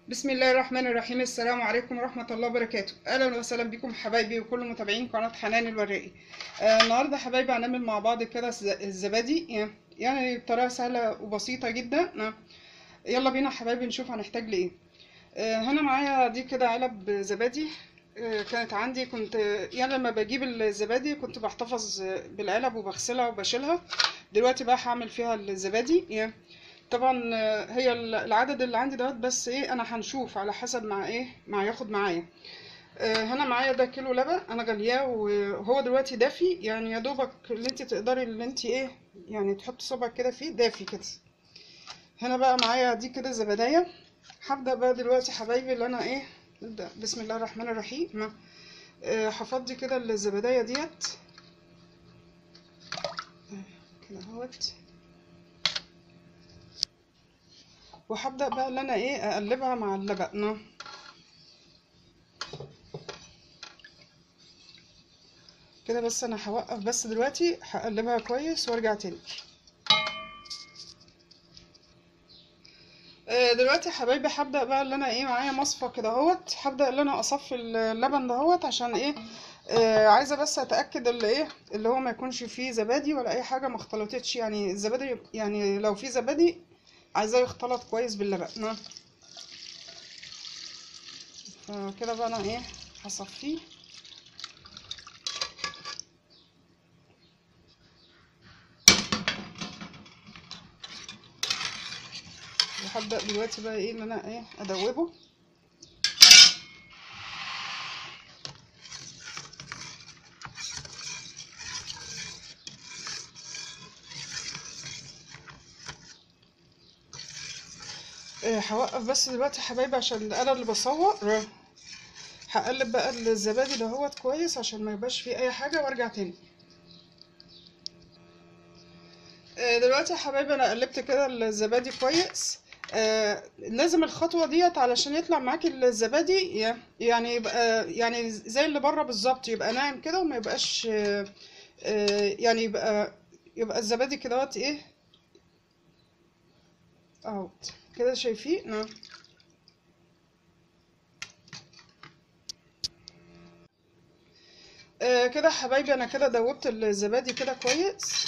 بسم الله الرحمن الرحيم السلام عليكم ورحمة الله وبركاته أهلا وسهلا بكم حبايبي وكل متابعين قناة حنان الوراقي آه النهاردة حبايبي هنعمل مع بعض كده الز- الزبادي يعني بطريقة سهلة وبسيطة جدا آه، يلا بينا حبايبي نشوف هنحتاج لإيه آه هنا معايا دي كده علب زبادي آه كانت عندي كنت يعني لما بجيب الزبادي كنت بحتفظ بالعلب وبغسلها وبشيلها دلوقتي بقى هعمل فيها الزبادي يعني طبعا آه، هي ال- العدد اللي عندي دوت بس ايه انا هنشوف على حسب مع ايه مع ياخد معايا آه، هنا معايا ده كيلو لبن انا غلياه وهو دلوقتي دافي يعني يا دوبك اللي انت تقدري اللي انت ايه يعني تحط صبعك كده فيه دافي كده هنا بقى معايا دي كده زبدايه هبدا بقى دلوقتي حبايبي اللي انا ايه نبدا بسم الله الرحمن الرحيم آه، هفضي كده الزبدايه ديت آه، كده اهوت وهبدأ بقى اللي انا ايه اقلبها مع اللبن كده بس انا هوقف بس دلوقتي هقلبها كويس وارجع تاني آه، دلوقتي يا حبايبي هبدأ بقى اللي انا ايه معايا مصفى كده اهوت هبدأ اللي انا اصفي اللبن دهوت عشان ايه آه عايزه بس اتاكد اللي ايه اللي هو ما يكونش فيه زبادي ولا اي حاجه ما اختلطتش يعني الزبادي يعني لو فيه زبادي عايزاه يختلط كويس باللبن نعم. فكده بقى انا ايه هصفيه وهبدأ دلوقتي بقى ايه ان انا ايه ادوبه آه، هوقف بس دلوقتي يا حبايبي عشان انا اللي بصور هقلب بقى الزبادي دهوت كويس عشان ما يبقاش فيه اي حاجه وارجع تاني آه، دلوقتي يا حبايبي انا قلبت كده الزبادي كويس آه لازم الخطوه ديت علشان يطلع معاكي الزبادي ي- يعني يبقى يعني زي اللي بره بالظبط يبقى ناعم كده وما يبقاش آه آه يعني يبقى يبقى الزبادي كدهوت ايه اهوت كده شايفين نعم آه كده يا حبايبي انا كده دوبت الزبادي كده كويس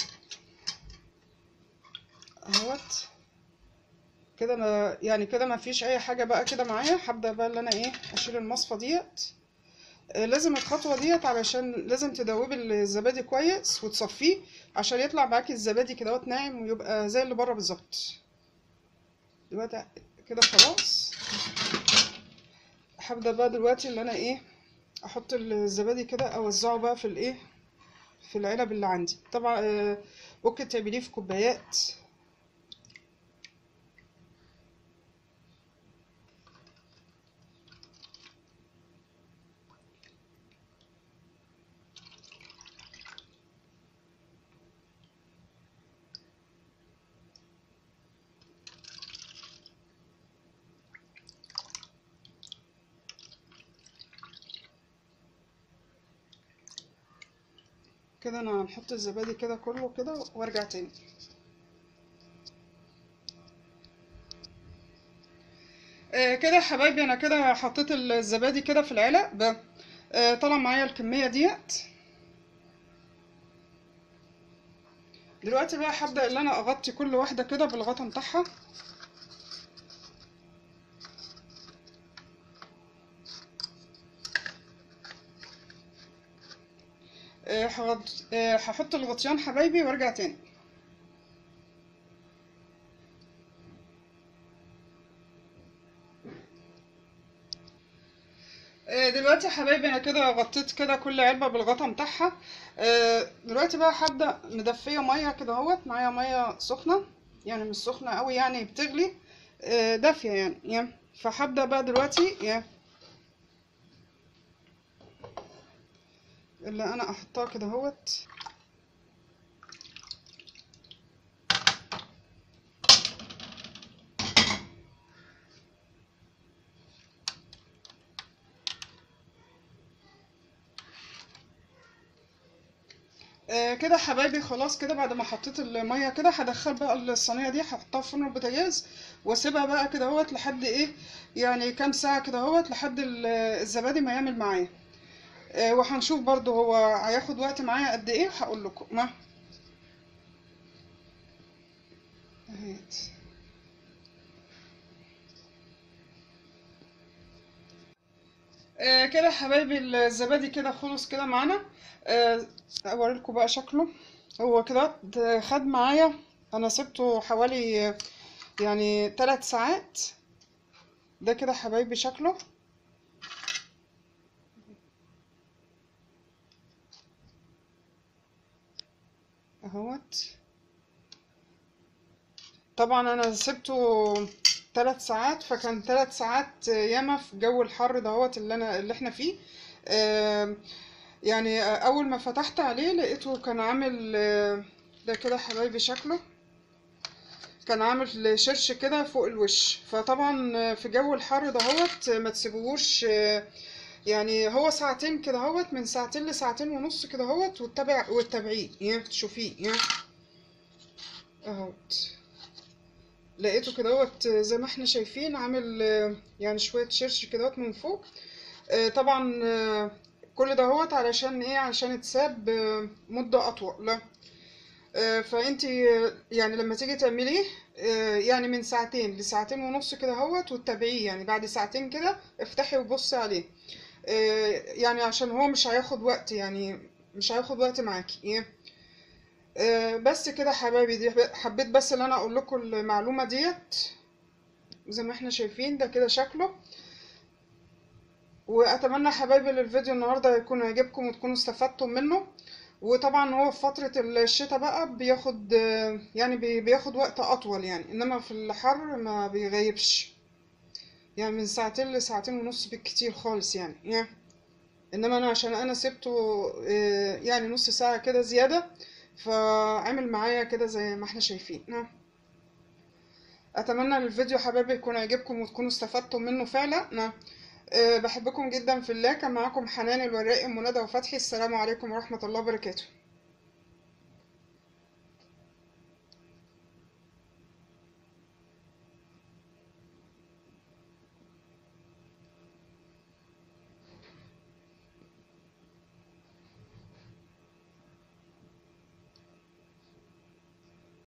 اهوت كده ما يعني كده ما فيش اي حاجه بقى كده معايا هبدا بقى اللي انا ايه اشيل المصفى ديت آه لازم الخطوه ديت علشان لازم تدوبي الزبادي كويس وتصفيه عشان يطلع معاكي الزبادي كدهوت ناعم ويبقى زي اللي بره بالظبط دلوقتي كده خلاص هبدا بقى دلوقتي اللي انا ايه احط الزبادي كده اوزعه بقى في الايه في العلب اللي عندي طبعا آه، ممكن تعمليه في كوبايات كده انا هنحط الزبادي كده كله كده وارجع تاني آه كده يا حبايبي انا كده حطيت الزبادي كده في العلب آه طلع معايا الكمية ديت دلوقتي بقى هبدأ ان انا اغطي كل واحدة كده بالغطا بتاعها آه، هغط- آه، هحط الغطيان حبايبي وارجع تاني آه، دلوقتي يا حبايبي انا كده غطيت كده كل علبة بالغطا بتاعها آه، دلوقتي بقى هبدأ مدفية مية كده اهوت معايا مية سخنة يعني مش سخنة قوي يعني بتغلي آه، دافية يعني يعني فهبدأ بقى دلوقتي يعني اللي انا احطها كده اهوت آه كده حبايبي خلاص كده بعد ما حطيت الميه كده هدخل بقى الصينيه دي هحطها في فرن البوتاجاز واسيبها بقى كده اهوت لحد ايه يعني كام ساعة كده اهوت لحد ال- الزبادي ما يعمل معايا آه، وهنشوف برضو هو هياخد وقت معايا قد ايه هقول لكم ما اهيت آه، كده يا حبايبي الزبادي كده خلص كده معانا آه، اوريلكم بقى شكله هو كده ده خد معايا انا سبته حوالي آه، يعني ثلاث ساعات ده كده حبايبي شكله اهوت طبعا انا سبته ثلاث ساعات فكان ثلاث ساعات ياما في جو الحر دهوت اللي انا اللي احنا فيه آم، يعني اول ما فتحت عليه لقيته كان عامل آه، ده كده حبايبي شكله كان عامل شرش كده فوق الوش فطبعا في جو الحر دهوت ما تسيبوهوش آه، يعني هو ساعتين كده هوت من ساعتين لساعتين ونص كده هوت وتتابع وتتابعيه يعني تشوفيه يعني اهوت لقيته كده هوت زي ما احنا شايفين عامل آه، يعني شوية شرش كده هوت من فوق آه، طبعا آه، كل ده هوت علشان ايه عشان يتساب آه، مدة أطول لا آه، فانتي آه، يعني لما تيجي تعمليه آه، يعني من ساعتين لساعتين ونص كده هوت وتتابعيه يعني بعد ساعتين كده افتحي وبصي عليه آه، يعني عشان هو مش هياخد وقت يعني مش هياخد وقت معاكي إيه؟ آه، بس كده حبايبي دي حبيت بس ان انا اقول لكم المعلومة ديت زي ما احنا شايفين ده كده شكله واتمنى حبايبي الفيديو النهارده يكون عجبكم وتكونوا استفدتم منه وطبعا هو في فترة الشتاء بقى بياخد آه، يعني بي- بياخد وقت اطول يعني انما في الحر ما بيغيبش يعني من ساعتين لساعتين ونص بالكتير خالص يعني يعني انما انا عشان انا سبته آه، يعني نص ساعة كده زيادة فعمل معايا كده زي ما احنا شايفين نعم. اتمنى الفيديو حبايبي يكون عجبكم وتكونوا استفدتم منه فعلا نعم. أه بحبكم جدا في الله كان معاكم حنان الوراق ام ندى وفتحي السلام عليكم ورحمة الله وبركاته